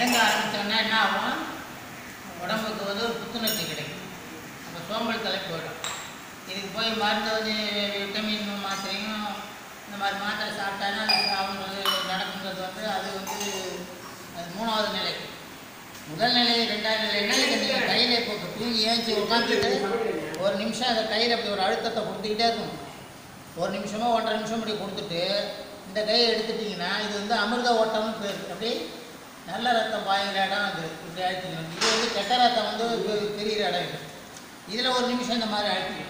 இயங்க ஆரம்பித்தோன்னா என்ன ஆகும் உடம்புக்கு வந்து ஒரு புத்துணர்ச்சி கிடைக்கும் அப்போ சோம்பல் தலை போயிடும் இதுக்கு போய் மருந்து வந்து விட்டமின் மாத்திரையும் இந்த மாதிரி மாத்திரை சாப்பிட்டாலும் அது அவங்களுக்கு நடக்குங்கிறது வந்து அது வந்து அது மூணாவது நிலை முதல் நிலை ரெண்டாவது நிலைன்னா இதை நீங்கள் கையில் இப்போ தூங்கி ஏஞ்சி உட்காந்துட்டு ஒரு நிமிஷம் அதை கையில் அப்படி ஒரு அழுத்தத்தை கொடுத்துக்கிட்டே இருக்கணும் ஒரு நிமிஷமோ ஒன்றரை நிமிஷம் இப்படி கொடுத்துட்டு இந்த கையை எடுத்துட்டிங்கன்னா இது வந்து அமிர்த ஓட்டம்னு பேர் அப்படி நல்ல ரத்தம் பாயிற இடம் அது இப்படி அழுத்திக்கணும் இது வந்து கெட்ட ரத்தம் வந்து பெ- தெரியிற இடம் இது இதில் ஒரு நிமிஷம் இந்த மாதிரி அழுத்திக்கணும்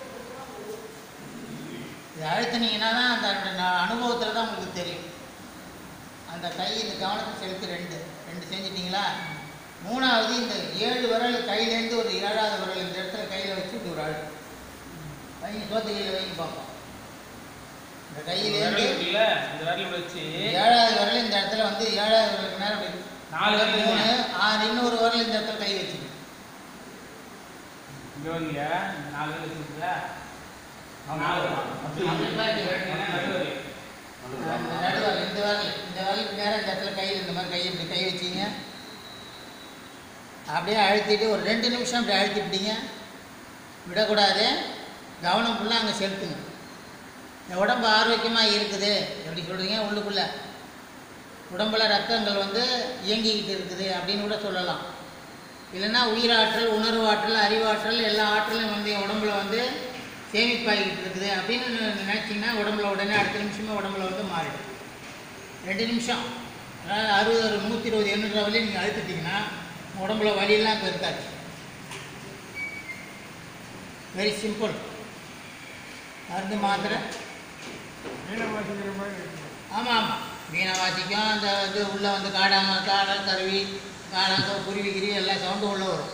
இது அழுத்தினீங்கன்னா தான் அந்த அந்த அனுபவத்தில் தான் உங்களுக்கு தெரியும் அந்த கை இந்த கவனத்தை செலுத்தி ரெண்டு ரெண்டு செஞ்சிட்டிங்களா மூணாவது இந்த ஏழு விரல் கையிலேருந்து ஒரு ஏழாவது விரல் இந்த இடத்துல கையில் வச்சு இப்படி ஒரு அழுத்து வைங்க சோத்து கையில் வைங்க பார்ப்போம் இந்த விரல் கையிலேருந்து இருக்குல்ல இந்த விரல் வச்சு ஏழாவது விரல் இந்த இடத்துல வந்து ஏழாவது விரலுக்கு நேரம் அப்படி நாலு விரல் மூணு வைங்க. ஆறு இன்னொரு விரல் இந்த இடத்துல கை வச்சுக்கணும் இங்க வைங்க இந்த நாலு விரல் வச்சுருக்கீங்களா நாலு விரல். அப்படி பாருங்க. நடுவிரல். இந்த நடுவரல் இந்த விரல் இந்த விரலுக்கு நேரம் இந்த இடத்துல கையில் இந்த மாதிரி கை இப்படி கை வச்சிங்க அப்படியே அழுத்திட்டு ஒரு ரெண்டு நிமிஷம் அப்படி அழுத்திட்டீங்க விடக்கூடாது கவனம் ஃபுல்லாக அங்கே செலுத்துங்க இந்த உடம்பு ஆரோக்கியமாக இருக்குது எப்படி சொல்கிறீங்க உள்ளுக்குள்ளே உடம்புல ரத்தங்கள் வந்து இயங்கிக்கிட்டு இருக்குது அப்படின்னு கூட சொல்லலாம் இல்லைன்னா உயிராற்றல் உணர்வாற்றல் அறிவாற்றல் எல்லா ஆற்றலும் வந்து என் உடம்புல வந்து சேமிப்பாகிக்கிட்டு இருக்குது அப்படின்னு நீ நினச்சிங்கன்னா உடம்புல உடனே அடுத்த நிமிஷமே உடம்புல வந்து மாறிடும் ரெண்டு நிமிஷம் அதாவது அறுபது அறுபது நூற்றி இருபது எண்ணூறு வரையும் நீங்கள் அழுத்திட்டிங்கன்னா உங்க உடம்புல வலியெல்லாம் இப்போ இருக்காது வெரி சிம்பிள் மருந்து மாத்திரை ஆமாம் ஆமாம் வீணை வாசிக்கும் அந்த இது உள்ளே வந்து காடாம காடல் கருவி காடாங்க குருவி கிருவி எல்லா சவுண்டும் உள்ளே வரும்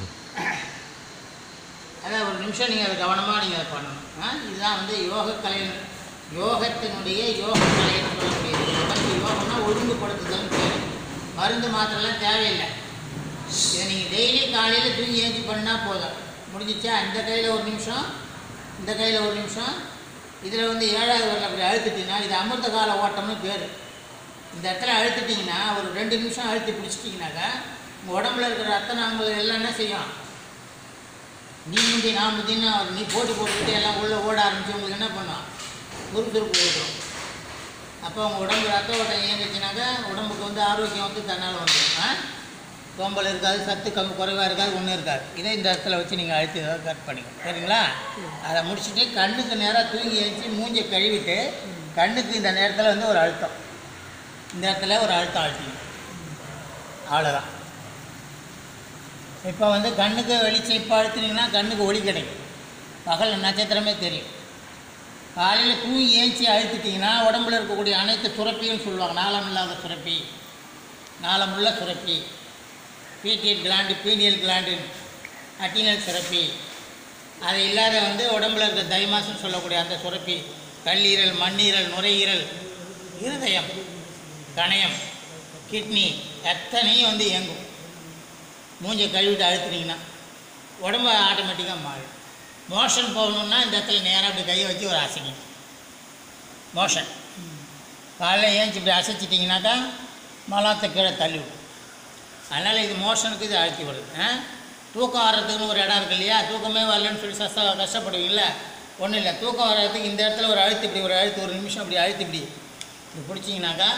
அதான் ஒரு நிமிஷம் நீங்கள் அதை கவனமாக நீங்கள் அதை பண்ணணும் ஆ இதுதான் வந்து யோக கலை யோகத்தினுடைய யோக கலைன்னு சொல்லக்கூடியது இது வந்து யோகம்னா ஒழுங்குபடுத்துதல்னு பேர் மருந்து மாத்திரைலாம் தேவையில்லை இதை நீங்கள் டெய்லி காலையில் தூங்கி ஏஞ்சி பண்ணால் போதும் முடிஞ்சிச்சா இந்த கையில் ஒரு நிமிஷம் இந்த கையில் ஒரு நிமிஷம் இதில் வந்து ஏழாவது வரல அப்படி அழுத்திட்டீங்கன்னா இது அமிர்த கால ஓட்டம்னு பேர் இந்த இடத்துல அழுத்திட்டிங்கன்னா ஒரு ரெண்டு நிமிஷம் அழுத்தி பிடிச்சிட்டிங்கனாக்கா உங்கள் உடம்புல இருக்கிற ரத்த நாங்கள் எல்லாம் என்ன செய்யும் நீ முந்தி நான் முந்தின்னு நீ போட்டி போட்டுக்கிட்டு எல்லாம் உள்ளே ஓட ஆரம்பிச்சு உங்களுக்கு என்ன பண்ணும் துருதுருப்பு கொடுக்கும் அப்போ உங்கள் உடம்பு ரத்த ஓட்டம் இயங்குச்சுனாக்கா உடம்புக்கு வந்து ஆரோக்கியம் வந்து தன்னால் வந்துடும் ஆ சோம்பல் இருக்காது சத்து கம்மி குறைவாக இருக்காது ஒன்றும் இருக்காது இதை இந்த இடத்துல வச்சு நீங்கள் அழுத்தி ஏதாவது கட் பண்ணிக்கணும் சரிங்களா அதை முடிச்சுட்டு கண்ணுக்கு நேராக தூங்கி எழுச்சி மூஞ்சை கழுவிட்டு கண்ணுக்கு இந்த நேரத்தில் வந்து ஒரு அழுத்தம் இந்த இடத்துல ஒரு அழுத்தம் அழுத்திக்கணும் அவ்வளோதான் இப்போ வந்து கண்ணுக்கு வெளிச்சம் இப்போ அழுத்துனீங்கன்னா கண்ணுக்கு ஒளி கிடைக்கும் பகல் நட்சத்திரமே தெரியும் காலையில் தூங்கி ஏஞ்சி அழுத்திட்டிங்கன்னா உடம்புல இருக்கக்கூடிய அனைத்து சுரப்பியும் சொல்லுவாங்க நாளம் இல்லாத சுரப்பி நாளமுள்ள சுரப்பி பீட்டியல் கிளாண்டு பீனியல் கிளாண்டு அட்டினல் சுரப்பி அது இல்லாத வந்து உடம்புல இருக்க தைமாசம் சொல்லக்கூடிய அந்த சுரப்பி கல்லீரல் மண்ணீரல் நுரையீரல் இருதயம் கணையம் கிட்னி எத்தனையும் வந்து இயங்கும் மூஞ்சை கழுவிட்டு அழுத்துனீங்கன்னா உடம்பு ஆட்டோமேட்டிக்காக மாறும் மோஷன் போகணுன்னா இந்த இடத்துல நேராக அப்படி கையை வச்சு ஒரு அசைக்கணும் மோஷன் காலைல ஏஞ்சி இப்படி அசைச்சிட்டிங்கனாக்கா மலத்தை கீழே தள்ளி விடும் அதனால் இது மோஷனுக்கு இது அழுத்தி வருது ஆ தூக்கம் வர்றதுக்குன்னு ஒரு இடம் இருக்கு இல்லையா தூக்கமே வரலன்னு சொல்லி சஸ்த கஷ்டப்படுவீங்கள ஒன்றும் இல்லை தூக்கம் வர்றதுக்கு இந்த இடத்துல ஒரு அழுத்து இப்படி ஒரு அழுத்து ஒரு நிமிஷம் இப்படி அழுத்தி இப்படி இப்படி பிடிச்சிங்கனாக்கா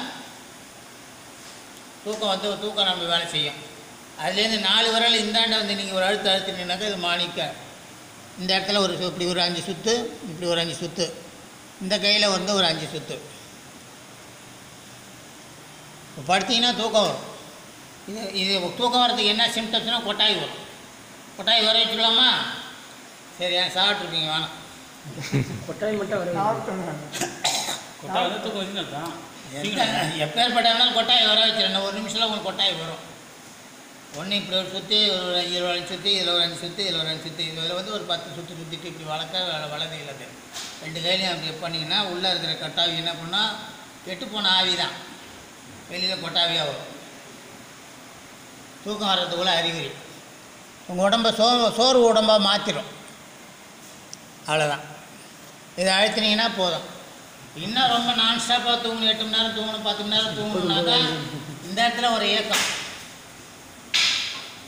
தூக்கம் வந்து தூக்கம் நம்ம வேலை செய்யும் அதுலேருந்து நாலு விரல் இந்தாண்ட வந்து நீங்கள் ஒரு அழுத்து அழுத்தினீங்கனாக்கா இது மாணிக்க இந்த இடத்துல ஒரு சு- இப்படி ஒரு அஞ்சு சுற்று இப்படி ஒரு அஞ்சு சுற்று இந்த கையில் வந்து ஒரு அஞ்சு சுற்று இப்போ படுத்தீங்கன்னா தூக்கம் வரும் இது இது தூக்கம் வரதுக்கு என்ன சிம்டம்ஸ்னால் கொட்டாய் வரும் கொட்டாய் வர வச்சுக்கலாமா சரி ஏன் சாப்பிட்ருப்பீங்க வேணாம் கொட்டாய் மட்டும் வர கொட்டா வந்து தூக்கம் வருதுன்னு அர்த்தம். எத்த- எப்பேற்பட்டவனாலும் கொட்டாய் வர வச்சிடணும் ஒரு நிமிஷத்தில் உங்களுக்கு கொட்டாய் வரும் ஒன்று இப்படி ஒரு சுற்றி ஒரு அஞ்சு ஒரு அஞ்சு சுற்றி இதில் ஒரு அஞ்சு சுற்றி இதில் ஒரு அஞ்சு சுற்றி இதில் வந்து ஒரு பத்து சுற்றி சுற்றிட்டு இப்படி வளர்க்க வள- வளர்ந்து இல்லாது ரெண்டு கையிலையும் அப்படி பண்ணிங்கன்னா உள்ளே இருக்கிற கொட்டாவி என்ன பண்ணால் கெட்டு போன ஆவி தான் வெளியில் கொட்டாவியாக வரும் தூக்கம் வர்றதுக்குள்ள அறிகுறி உங்கள் உடம்ப சோ சோர்வு உடம்பாக மாற்றிடும் அவ்வளோதான் இதை அழுத்தினீங்கன்னா போதும் இன்னும் ரொம்ப நான் ஸ்டாப்பாக தூங்கணும் எட்டு மணி நேரம் தூங்கணும் பத்து மணி நேரம் தூங்கணும்னாக்கா இந்த இடத்துல ஒரு ஏக்கம்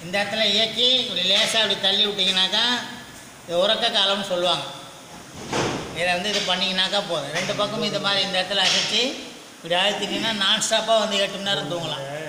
இந்த இடத்துல இயக்கி இப்படி லேசாக அப்படி தள்ளி விட்டிங்கனாக்கா இது உறக்க காலம்னு சொல்லுவாங்க இதை வந்து இது பண்ணிங்கனாக்கா போதும் ரெண்டு பக்கமும் இது மாதிரி இந்த இடத்துல அசைச்சு இப்படி அழுத்திட்டீங்கன்னா நான் ஸ்டாப்பாக வந்து எட்டு மணி நேரம் தூங்கலாம்